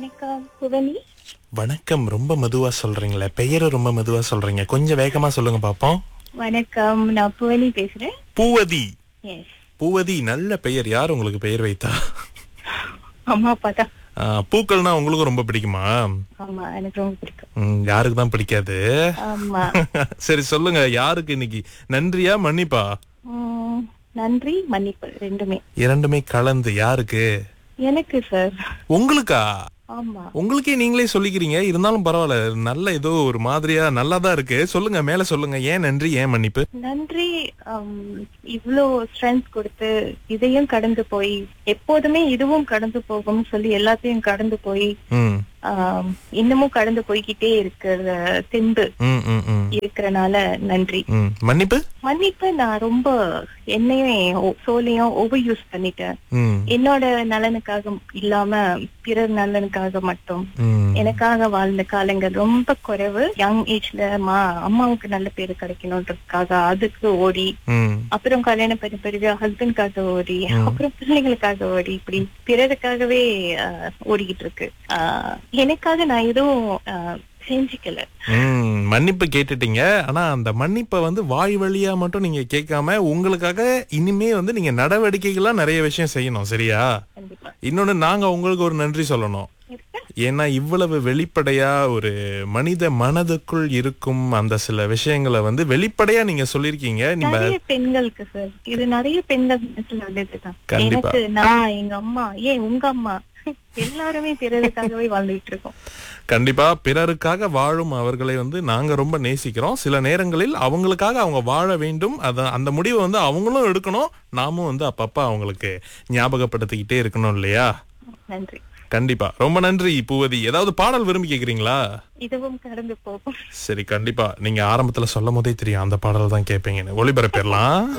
வணக்கம் புவனி வணக்கம் ரொம்ப மெதுவா சொல்றீங்களே பெயரை ரொம்ப மெதுவா சொல்றீங்க கொஞ்சம் வேகமா சொல்லுங்க பாப்போம் வணக்கம் நான் புவனி பேசுறேன் பூவதி எஸ் பூவதி நல்ல பெயர் யார் உங்களுக்கு பெயர் வைத்தா அம்மா அப்பா தான் ஆ, பூக்கள்னா உங்களுக்கு ரொம்ப பிடிக்குமா ஆமா எனக்கு ரொம்ப பிடிக்கும் ம், யாருக்கு தான் பிடிக்காது ஆமா சரி சொல்லுங்க யாருக்கு இன்னைக்கு நன்றியா மன்னிப்பா உம், நன்றி மன்னிப்பு ரெண்டுமே இரண்டுமே கலந்து யாருக்கு எனக்கு சார் உங்களுக்கா ஆமா உங்களுக்கே நீங்களே சொல்லிக்கிறீங்க இருந்தாலும் பரவாயில்ல நல்ல ஏதோ ஒரு மாதிரியா நல்லா தான் இருக்கு சொல்லுங்க மேல சொல்லுங்க ஏன் நன்றி ஏன் மன்னிப்பு நன்றி ஆம், இவ்ளோ ஸ்ட்ரென்த் கொடுத்து இதையும் கடந்து போய் எப்போதுமே இதுவும் கடந்து போகும் சொல்லி எல்லாத்தையும் கடந்து போய் ம் ஆம், இன்னமும் கடந்து போய்கிட்டே இருக்கிற தெம்பு ம் ம் ம் இருக்கிறனால நன்றி ம் மன்னிப்பு மன்னிப்பு நான் ரொம்ப என்னையும் என் ஓ- சோலையும் ஓவர் யூஸ் பண்ணிட்டேன் ம் என்னோட நலனுக்காக இல்லாம பிறர் நலனுக்காக மட்டும் ம் எனக்காக வாழ்ந்த காலங்கள் ரொம்ப குறைவு யங் ஏஜ்ல மா அம்மாவுக்கு நல்ல பேரு கிடைக்கணுன்றதுக்காக அதுக்கு ஓடி ம் அப்புறம் கல்யாணம் பண்ண பிறகு ஹஸ்பண்ட்காக ஓடி அப்புறம் பிள்ளைங்களுக்காக ஓடி இப்படி பிறருக்காகவே ஆஹ், ஓடிக்கிட்டு இருக்கு ஆஹ், எனக்காக நான் எதுவும் ஆஹ், செஞ்சுக்கல ம், மன்னிப்பு கேட்டுட்டீங்க ஆனா அந்த மன்னிப்பை வந்து வாய் வழியா மட்டும் நீங்க கேட்காம உங்களுக்காக இனிமே வந்து நீங்க நடவடிக்கைகளா நிறைய விஷயம் செய்யணும் சரியா கண்டிப்பா இன்னொன்னு நாங்க உங்களுக்கு ஒரு நன்றி சொல்லணும் இருக்கு ஏன்னா இவ்வளவு வெளிப்படையா ஒரு மனித மனதுக்குள் இருக்கும் அந்த சில விஷயங்களை வந்து வெளிப்படையா நீங்க சொல்லிருக்கீங்க நீங்க நிறைய பெண்களுக்கு சார் இது நிறைய பெண்கள் மனசுல உள்ளதுதான் கண்டிப்பா. எனக்கு நான் எங்க அம்மா ஏன் உங்க அம்மா எல்லாருமே பிறருக்காகவே வாழ்ந்துட்டு இருக்கோம் கண்டிப்பா பிறருக்காக வாழும் அவர்களை வந்து நாங்க ரொம்ப நேசிக்கிறோம் சில நேரங்களில் அவங்களுக்காக அவங்க வாழ வேண்டும் அத அந்த முடிவை வந்து அவங்களும் எடுக்கணும் நாமும் வந்து அப்பப்ப அவங்களுக்கு ஞாபகப்படுத்திக்கிட்டே இருக்கணும் இல்லையா நன்றி கண்டிப்பா ரொம்ப நன்றி பூவதி ஏதாவது பாடல் விரும்பி கேக்குறீங்களா இதுவும் கடந்து போகும் சரி கண்டிப்பா நீங்க ஆரம்பத்துல சொல்லும் போதே தெரியும் அந்த பாடல் தான் கேட்பீங்கன்னு ஒளிபரப்பிடலாம்